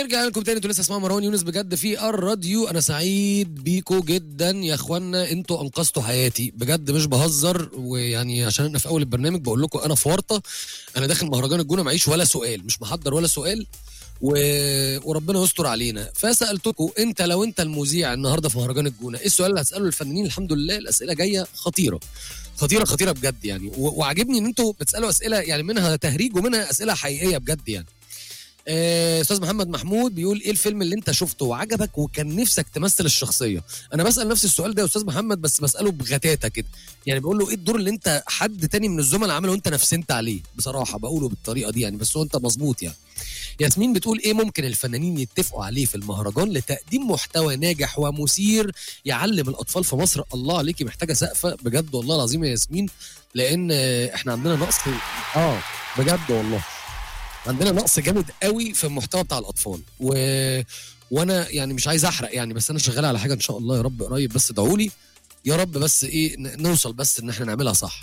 ورجعنا لكم تاني انتوا لسه اسمعوا مروان يونس بجد في الراديو انا سعيد بيكو جدا يا اخوانا انتوا انقذتوا حياتي بجد مش بهزر ويعني عشان انا في اول البرنامج بقول لكم انا في ورطه انا داخل مهرجان الجونه معيش ولا سؤال مش محضر ولا سؤال و... وربنا يستر علينا فسالتكم انت لو انت المذيع النهارده في مهرجان الجونه ايه السؤال اللي هتساله للفنانين الحمد لله الاسئله جايه خطيره خطيره خطيره بجد يعني و... وعاجبني ان انتوا بتسالوا اسئله يعني منها تهريج ومنها اسئله حقيقيه بجد يعني آه، استاذ محمد محمود بيقول ايه الفيلم اللي انت شفته وعجبك وكان نفسك تمثل الشخصيه انا بسال نفس السؤال ده يا استاذ محمد بس بساله بغتاتة كده يعني بقول له ايه الدور اللي انت حد تاني من الزملاء عمله وانت نفسنت عليه بصراحه بقوله بالطريقه دي يعني بس هو انت مظبوط يعني ياسمين بتقول ايه ممكن الفنانين يتفقوا عليه في المهرجان لتقديم محتوى ناجح ومثير يعلم الاطفال في مصر الله عليكي محتاجه سقفه بجد والله العظيم يا ياسمين لان آه، احنا عندنا نقص اه بجد والله عندنا نقص جامد قوي في المحتوى بتاع الاطفال و... وانا يعني مش عايز احرق يعني بس انا شغال على حاجه ان شاء الله يا رب قريب بس ادعوا لي يا رب بس ايه ن- نوصل بس ان احنا نعملها صح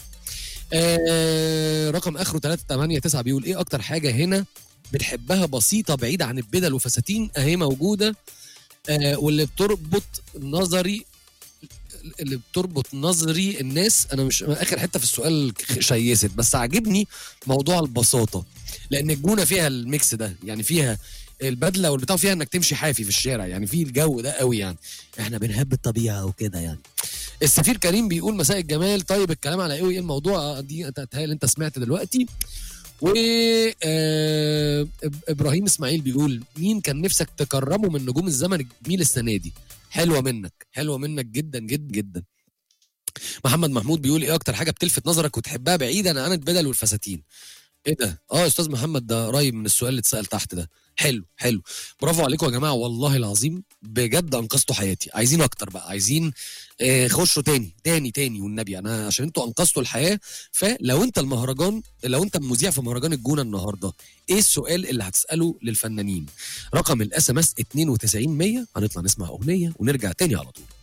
آه رقم اخره 389 بيقول ايه اكتر حاجه هنا بتحبها بسيطه بعيده عن البدل وفساتين اهي موجوده آه واللي بتربط نظري اللي بتربط نظري الناس انا مش اخر حته في السؤال شيست بس عاجبني موضوع البساطه لان الجونه فيها الميكس ده يعني فيها البدله والبتاع فيها انك تمشي حافي في الشارع يعني في الجو ده قوي يعني احنا بنحب الطبيعه وكده يعني السفير كريم بيقول مساء الجمال طيب الكلام على ايه وايه الموضوع آه، دي انت تهيألي انت سمعت دلوقتي و آه، إب- ابراهيم اسماعيل بيقول مين كان نفسك تكرمه من نجوم الزمن الجميل السنه دي حلوه منك حلوه منك جدا جدا جدا محمد محمود بيقول ايه اكتر حاجه بتلفت نظرك وتحبها بعيدا عن البدل والفساتين ايه ده اه يا استاذ محمد ده قريب من السؤال اللي اتسال تحت ده حلو حلو برافو عليكم يا جماعه والله العظيم بجد انقذتوا حياتي عايزين اكتر بقى عايزين آه خشوا تاني تاني تاني والنبي انا عشان انتوا انقذتوا الحياه فلو انت المهرجان لو انت مذيع في مهرجان الجونه النهارده ايه السؤال اللي هتساله للفنانين رقم الاس ام اس 92100 هنطلع نسمع اغنيه ونرجع تاني على طول